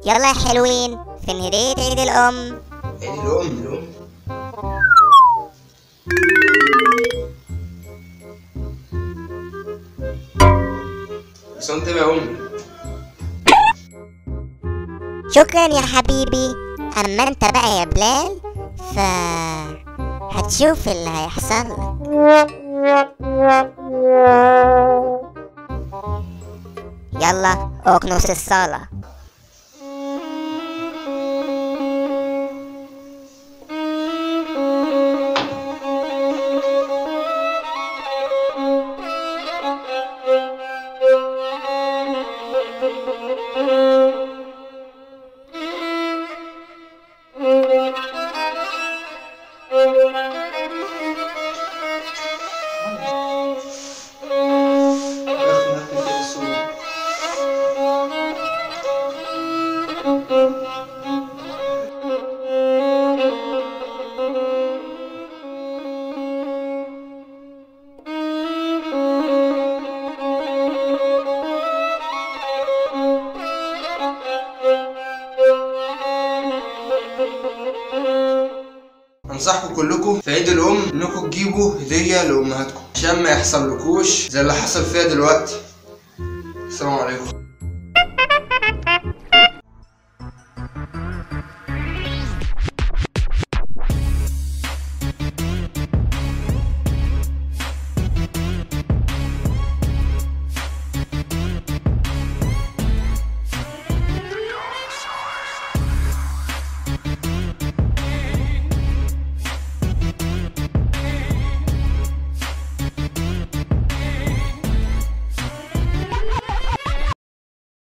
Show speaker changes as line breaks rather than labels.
يلا يا حلوين فين هدية عيد الأم
عيد الأم الأم بس انت يا أمي
شكرا يا حبيبي أما أنت بقى يا بلال ف هتشوف اللي هيحصل لك يلا اكنس الصالة
انصحكم كلكم في عيد الام انكم تجيبوا هديه لامهاتكم عشان ما يحصلكوش زي اللي حصل فيها دلوقتي السلام عليكم